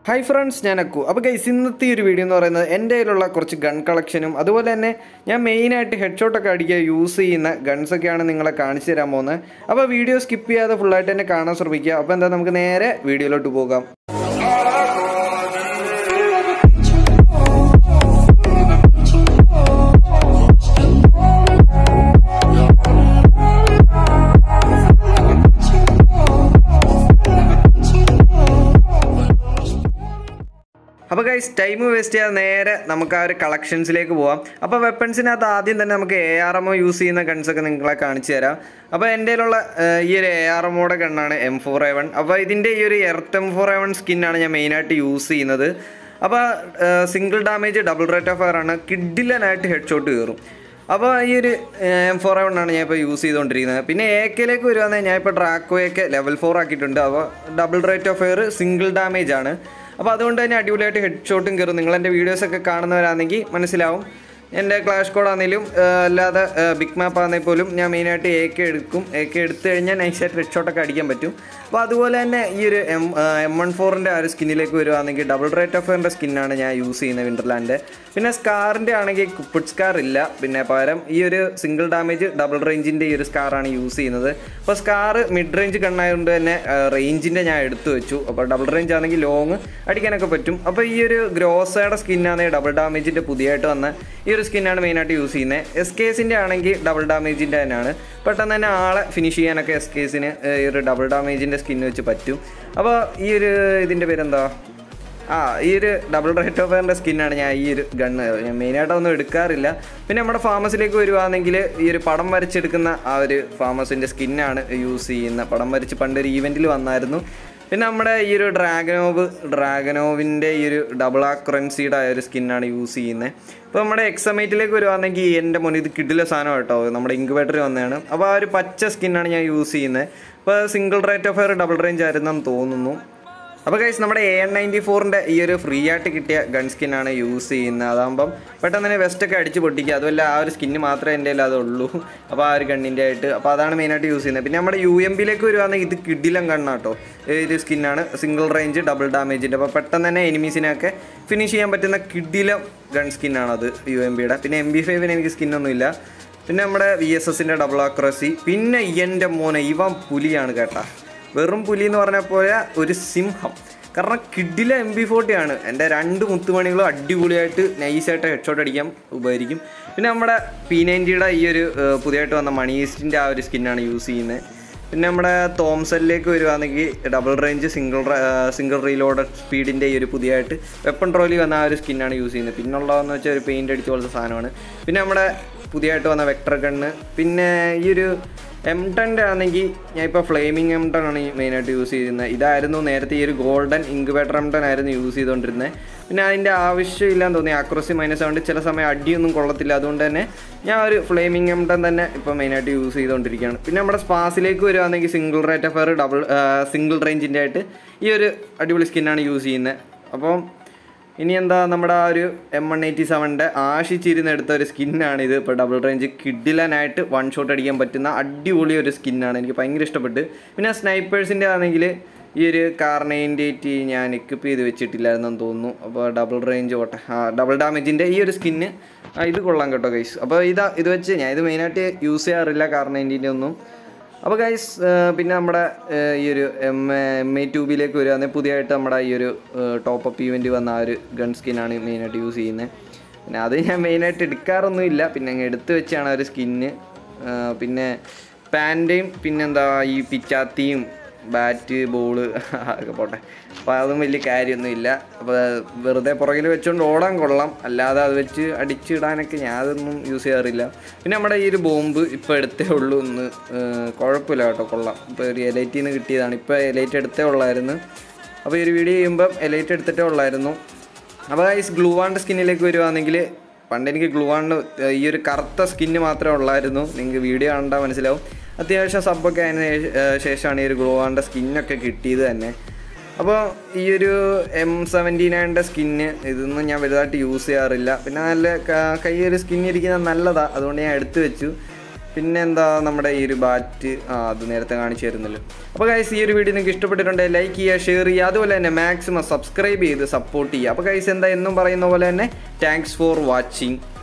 hi friends ഞാൻ അക്കു അപ്പോൾ guys ഇന്നത്തെ ഈ ഒരു വീഡിയോ എന്ന് പറയുന്നത് എൻ്റെ കയ്യിലുള്ള കുറച്ച് ഗൺ കളക്ഷനും അതുപോലെ തന്നെ ഞാൻ മെയിനായിട്ട് ഹെഡ് ഷോട്ടൊക്കെ അടിക്കാൻ യൂസ് ചെയ്യുന്ന ഗൺസൊക്കെയാണ് നിങ്ങളെ കാണിച്ചു തരാൻ പോകുന്നത് അപ്പോൾ വീഡിയോ സ്കിപ്പ് ചെയ്യാതെ ഫുള്ളായിട്ട് തന്നെ കാണാൻ ശ്രമിക്കുക അപ്പോൾ എന്താ നമുക്ക് നേരെ വീഡിയോയിലോട്ട് പോകാം അപ്പോൾ ഗൈസ് ടൈം വേസ്റ്റ് ചെയ്യാതെ നേരെ നമുക്ക് ആ ഒരു കളക്ഷൻസിലേക്ക് പോവാം അപ്പോൾ വെപ്പൺസിനകത്ത് ആദ്യം തന്നെ നമുക്ക് എ ആർ എമ്മോ യൂസ് ചെയ്യുന്ന ഗൺസൊക്കെ നിങ്ങളെ കാണിച്ചു തരാം അപ്പോൾ എൻ്റെ കയ്യിലുള്ള ഏഹ്, ഈ ഒരു എ ആർ എമ്മോടെ ഗണ്ണാണ് എം ഫോർ എ വൺ അപ്പോൾ ഇതിൻ്റെ ഈ ഒരു earth M four A one സ്കിന്നാണ് ഞാൻ മെയിനായിട്ട് യൂസ് ചെയ്യുന്നത് അപ്പോൾ single damage double rate of fire ആണ് കിഡിലനായിട്ട് ഹെഡ് ഷോട്ട് കയറും അപ്പോൾ ഈ ഒരു എം ഫോർ ആണ് ഞാൻ ഇപ്പോൾ യൂസ് ചെയ്തുകൊണ്ടിരിക്കുന്നത് പിന്നെ എ കെയിലേക്ക് വരുവാണെങ്കിൽ ഞാൻ ഇപ്പോൾ ഡ്രാക്കോയൊക്കെ ലെവൽ ഫോർ ആക്കിയിട്ടുണ്ട് അപ്പോൾ double rate of fire single damage ആണ് അപ്പോൾ അതുകൊണ്ട് തന്നെ അടിപൊളിയായിട്ട് ഹെഡ് ഷോട്ടും കയറും നിങ്ങൾ എൻ്റെ വീഡിയോസൊക്കെ കാണുന്നവരാണെങ്കിൽ മനസ്സിലാവും എൻ്റെ ക്ലാഷ് കോഡ് ആണെങ്കിലും അല്ലാതെ ബിഗ് മാപ്പ് ആണെങ്കിൽ പോലും ഞാൻ മെയിനായിട്ട് എ കെ എടുക്കും എ കെ എടുത്തു കഴിഞ്ഞാൽ നൈസായിട്ട് ഹെഡ് ഷോട്ടൊക്കെ അടിക്കാൻ പറ്റും അപ്പോൾ അതുപോലെ തന്നെ ഈ ഒരു എം എം വൺ ഫോറിൻ്റെ ആ ഒരു സ്കിന്നിലേക്ക് വരുവാണെങ്കിൽ ഡബിൾ റേറ്റ് ഓഫ് ഫയറിൻ്റെ സ്കിന്നാണ് ഞാൻ യൂസ് ചെയ്യുന്നത് വിൻ്റർലാൻഡ് പിന്നെ സ്കാറിൻ്റെ ആണെങ്കിൽ കുപ്പിഡ് സ്കാർ ഇല്ല പിന്നെ പകരം ഈ ഒരു സിംഗിൾ ഡാമേജ് ഡബിൾ റേഞ്ചിൻ്റെ ഈ ഒരു സ്കാറാണ് യൂസ് ചെയ്യുന്നത് അപ്പോൾ സ്കാർ മിഡ് റേഞ്ച് കണ്ണായതുകൊണ്ട് തന്നെ റേഞ്ചിൻ്റെ ഞാൻ എടുത്തു വെച്ചു അപ്പോൾ ഡബിൾ റേഞ്ച് ആണെങ്കിൽ ലോങ് അടിക്കാനൊക്കെ പറ്റും അപ്പോൾ ഈ ഒരു ഗ്രോസയുടെ സ്കിന്നാണെങ്കിൽ ഡബിൾ ഡാമേജിൻ്റെ പുതിയതായിട്ട് വന്ന ഈ ഒരു സ്കിന്നാണ് മെയിനായിട്ട് യൂസ് ചെയ്യുന്നത് എസ് കേസിൻ്റെ ആണെങ്കിൽ ഡബിൾ ഡാമേജിൻ്റെ തന്നെയാണ് പെട്ടെന്ന് തന്നെ ആളെ ഫിനിഷ് ചെയ്യാനൊക്കെ എസ് കേസിന് ഈ ഒരു ഡബിൾ ഡാമേജിൻ്റെ സ്കിന്ന് വെച്ച് പറ്റും അപ്പോൾ ഈ ഒരു ഇതിൻ്റെ പേരെന്താ ആ ഈ ഒരു ഡബിൾ റേറ്റ് ഓഫ് ഫയറിൻ്റെ സ്കിന്നാണ് ഞാൻ ഈ ഒരു ഗണ്ണ് ഞാൻ മെയിനായിട്ടൊന്നും എടുക്കാറില്ല പിന്നെ നമ്മുടെ ഫാമസിലേക്ക് വരുവാണെങ്കിൽ ഈ ഒരു പടം വരച്ചെടുക്കുന്ന ആ ഒരു ഫാമസിൻ്റെ സ്കിന്നാണ് യൂസ് ചെയ്യുന്നത് പടം വരച്ച് പണ്ടൊരു ഈവെൻറ്റിൽ വന്നായിരുന്നു പിന്നെ നമ്മുടെ ഈ ഒരു ഡ്രാഗനോവ് ഡ്രാഗനോവിൻ്റെ ഈ ഒരു ഡബിൾ ആക്രൻസിയുടെ ആ ഒരു സ്കിന്നാണ് യൂസ് ചെയ്യുന്നത് ഇപ്പോൾ നമ്മുടെ എക്സമേറ്റിലേക്ക് വരുവാണെങ്കിൽ എൻ്റെ മുന്നിൽ ഇത് കിഡിലെ സാധനം കേട്ടോ നമ്മുടെ ഇൻക്യുബേറ്ററിൽ വന്നതാണ് അപ്പോൾ ആ ഒരു പച്ച സ്കിന്നാണ് ഞാൻ യൂസ് ചെയ്യുന്നത് അപ്പോൾ single rate of fire double range ആയിരുന്നെന്ന് തോന്നുന്നു അപ്പോൾ കഴിച്ച് നമ്മുടെ എ എൻ നയൻറ്റി ഫോറിൻ്റെ ഈ ഒരു ഫ്രീ ആയിട്ട് കിട്ടിയ ഗൺ സ്കിന്നാണ് യൂസ് ചെയ്യുന്നത് അതാകുമ്പം പെട്ടെന്ന് തന്നെ വെസ്റ്റൊക്കെ അടിച്ച് പൊട്ടിക്കുക അതുമല്ല ആ ഒരു സ്കിന്ന് മാത്രമേ എൻ്റെ കയ്യിൽ അതുള്ളൂ അപ്പോൾ ആ ഒരു ഗണ്ണിൻ്റെ ആയിട്ട് അപ്പോൾ അതാണ് മെയിനായിട്ട് യൂസ് ചെയ്യുന്നത് പിന്നെ നമ്മുടെ യു എം ബിയിലേക്ക് വരുവാണെങ്കിൽ ഇത് കിഡിലം ഗണ്ണാട്ടോ ഒരു സ്കിന്നാണ് സിംഗിൾ റേഞ്ച് ഡബിൾ ഡാമേജിൻ്റെ അപ്പോൾ പെട്ടെന്ന് തന്നെ എനിമീസിനെയൊക്കെ ഫിനിഷ് ചെയ്യാൻ പറ്റുന്ന കിഡിലം ഗൺ സ്കിന്നാണത് യു എം ബിയുടെ പിന്നെ എം ബി ഫൈവിന് എനിക്ക് സ്കിന്നൊന്നുമില്ല പിന്നെ നമ്മുടെ വി എസ് എസിൻ്റെ ഡബിൾ ആക്രസി പിന്നെ എൻ്റെ മോനെ ഇവൻ പുലിയാണ് കേട്ടാ വെറും പുലി എന്ന് പറഞ്ഞ പോലെ ഒരു സിംഹം കാരണം കിഡിലെ എം ബി ഫോർട്ടി ആണ് എൻ്റെ രണ്ട് മുത്തുമണികളും അടിപൊളിയായിട്ട് നൈസായിട്ട് ഹെഡ് ഷോട്ട് അടിക്കാൻ ഉപകരിക്കും പിന്നെ നമ്മുടെ പി നയൻറ്റിയുടെ ഈ ഒരു ഏഹ്, പുതിയതായിട്ട് വന്ന മണി ഈസ്റ്റിൻ്റെ ആ ഒരു സ്കിന്നാണ് യൂസ് ചെയ്യുന്നത് പിന്നെ നമ്മുടെ തോംസലിലേക്ക് വരുവാണെങ്കിൽ double range single single reload സ്പീഡിൻ്റെ ഈ ഒരു പുതിയതായിട്ട് വെപ്പൺ ട്രോലി വന്ന ആ ഒരു സ്കിന്നാണ് യൂസ് ചെയ്യുന്നത് പിന്നുള്ളതെന്ന് വെച്ചാൽ ഒരു പെയിൻ്റ് അടിച്ച പോലത്തെ സാധനമാണ് പിന്നെ നമ്മുടെ പുതിയതായിട്ട് വന്ന വെക്ടർ ഗണ്ണ് പിന്നെ ഈ ഒരു എം ടെൻ്റെ ആണെങ്കിൽ ഞാൻ ഇപ്പോൾ ഫ്ലെയിമിങ് എം ടെൻ ആണ് മെയിനായിട്ട് യൂസ് ചെയ്യുന്നത് ഇതായിരുന്നു നേരത്തെ ഈ ഒരു ഗോൾഡൻ ഇൻക്യുബേറ്റർ എം ടെൻ ആയിരുന്നു യൂസ് ചെയ്തുകൊണ്ടിരുന്നത് പിന്നെ അതിൻ്റെ ആവശ്യമില്ലാന്ന് തോന്നി ആക്രോസി മൈനസ് ആയതുകൊണ്ട് ചില സമയം അടിയൊന്നും കൊള്ളത്തില്ല അതുകൊണ്ട് തന്നെ ഞാൻ ഒരു ഫ്ലെയിമിങ് എം ടെൻ തന്നെ ഇപ്പോൾ മെയിനായിട്ട് യൂസ് ചെയ്തുകൊണ്ടിരിക്കുകയാണ് പിന്നെ നമ്മുടെ സ്പാസിലേക്ക് വരുവാണെങ്കിൽ single rate of fire double single റേഞ്ചിൻ്റെ ആയിട്ട് ഈ ഒരു അടിപൊളി സ്കിന്നാണ് യൂസ് ചെയ്യുന്നത് അപ്പം ഇനി എന്താ നമ്മുടെ ആ ഒരു എം വൺ എയ്റ്റി സെവൻ്റെ ആശിച്ചിരുന്ന് എടുത്ത ഒരു സ്കിന്നാണ് ഇത് ഇപ്പോൾ ഡബിൾ റേഞ്ച് കിഡിലനായിട്ട് വൺ ഷോട്ട് അടിക്കാൻ പറ്റുന്ന അടിപൊളി ഒരു സ്കിന്നാണ് എനിക്ക് ഭയങ്കര ഇഷ്ടപ്പെട്ട് പിന്നെ സ്നൈപ്പേഴ്സിൻ്റെ ആണെങ്കിൽ ഈ ഒരു കാർ നയൻറ്റി എയ്റ്റി ഞാൻ എക്വിപ്പ് ചെയ്ത് വെച്ചിട്ടില്ലായിരുന്നെന്ന് തോന്നുന്നു അപ്പോൾ ഡബിൾ റേഞ്ച് ഓട്ടെ ആ ഡബിൾ ഡാമേജിൻ്റെ ഈ ഒരു സ്കിന്ന് ഇത് കൊള്ളാം കേട്ടോ ഗൈസ് അപ്പോൾ ഇതാ ഇത് വെച്ച് ഞാൻ ഇത് മെയിനായിട്ട് യൂസ് ചെയ്യാറില്ല കാർ നയൻറ്റീൻ്റെ ഒന്നും അപ്പോൾ ഗൈസ് പിന്നെ നമ്മുടെ ഏഹ്, ഈ ഒരു എം എം എ ട്യൂബിലേക്ക് വരികയാണെങ്കിൽ പുതിയതായിട്ട് നമ്മുടെ ഈ ഒരു ടോപ്പ് അപ്പ് ഇവൻറ്റ് വന്ന ആ ഒരു ഗൺ സ്കിന്നാണ് മെയിനായിട്ട് യൂസ് ചെയ്യുന്നത് പിന്നെ അത് ഞാൻ മെയിനായിട്ട് എടുക്കാറൊന്നുമില്ല പിന്നെ അങ്ങ് എടുത്ത് വെച്ചാണ് ആ ഒരു സ്കിന്ന് പിന്നെ പാൻറ്റയും പിന്നെന്താ ഈ പിച്ചാത്തിയും ബാറ്റ് ബോള് ഒക്കെ പോട്ടെ അപ്പോൾ അതൊന്നും വലിയ കാര്യമൊന്നുമില്ല അപ്പോൾ വെറുതെ പുറകിൽ വെച്ചുകൊണ്ട് ഓടാൻ കൊള്ളാം അല്ലാതെ അത് വെച്ച് അടിച്ചിടാനൊക്കെ ഞാൻ അതൊന്നും യൂസ് ചെയ്യാറില്ല പിന്നെ നമ്മുടെ ഈ ഒരു ബോംബ് ഇപ്പോൾ എടുത്തേ ഉള്ളൂ ഒന്ന് ഏഹ്, കുഴപ്പമില്ല കേട്ടോ കൊള്ളാം ഇപ്പോൾ ഒരു എലൈറ്റിൽ നിന്ന് കിട്ടിയതാണ് ഇപ്പോൾ എലൈറ്റ് എടുത്തേ ഉള്ളായിരുന്നു അപ്പോൾ ഈ ഒരു വീഡിയോ ചെയ്യുമ്പം എലൈറ്റ് എടുത്തിട്ടേ ഉള്ളായിരുന്നു അപ്പോൾ ഈ ഗ്ലൂ വാണ്ട് സ്കിന്നിലേക്ക് വരുവാണെങ്കിൽ പണ്ട് എനിക്ക് ഗ്ലൂ വാണ്ട് ഈ ഒരു കറുത്ത സ്കിന്ന് മാത്രമേ ഉള്ളായിരുന്നു നിങ്ങൾക്ക് വീഡിയോ കണ്ടാൽ മനസ്സിലാവും അത്യാവശ്യം സബ്ബൊക്കെ അതിന് ശേ- ഏഹ് ശേഷമാണ് ഈ ഒരു ഗ്ലൂ വാണ്ട സ്കിന്നൊക്കെ കിട്ടിയത് തന്നെ അപ്പോൾ ഈ ഒരു എം സെവൻറ്റി നയൻ്റെ സ്കിന്ന് ഇതൊന്നും ഞാൻ വലുതായിട്ട് യൂസ് ചെയ്യാറില്ല പിന്നെ നല്ല ക- കൈ ഒരു സ്കിൻ ഇരിക്കുന്നത് നല്ലതാണ് അതുകൊണ്ട് ഞാൻ എടുത്തു വെച്ചു പിന്നെ എന്താ നമ്മുടെ ഈ ഒരു ബാറ്റ് ആ അത് നേരത്തെ കാണിച്ചു തരുന്നല്ലോ അപ്പോൾ ഗൈസ് ഈ ഒരു വീഡിയോ നിങ്ങൾക്ക് ഇഷ്ടപ്പെട്ടിട്ടുണ്ടെങ്കിൽ ലൈക്ക് ചെയ്യുക ഷെയർ ചെയ്യുക അതുപോലെ തന്നെ മാക്സിമം സബ്സ്ക്രൈബ് ചെയ്ത് സപ്പോർട്ട് ചെയ്യുക അപ്പോൾ ഗൈസ് എന്താ എന്നും പറയുന്ന പോലെ തന്നെ താങ്ക്സ് ഫോർ വാച്ചിങ്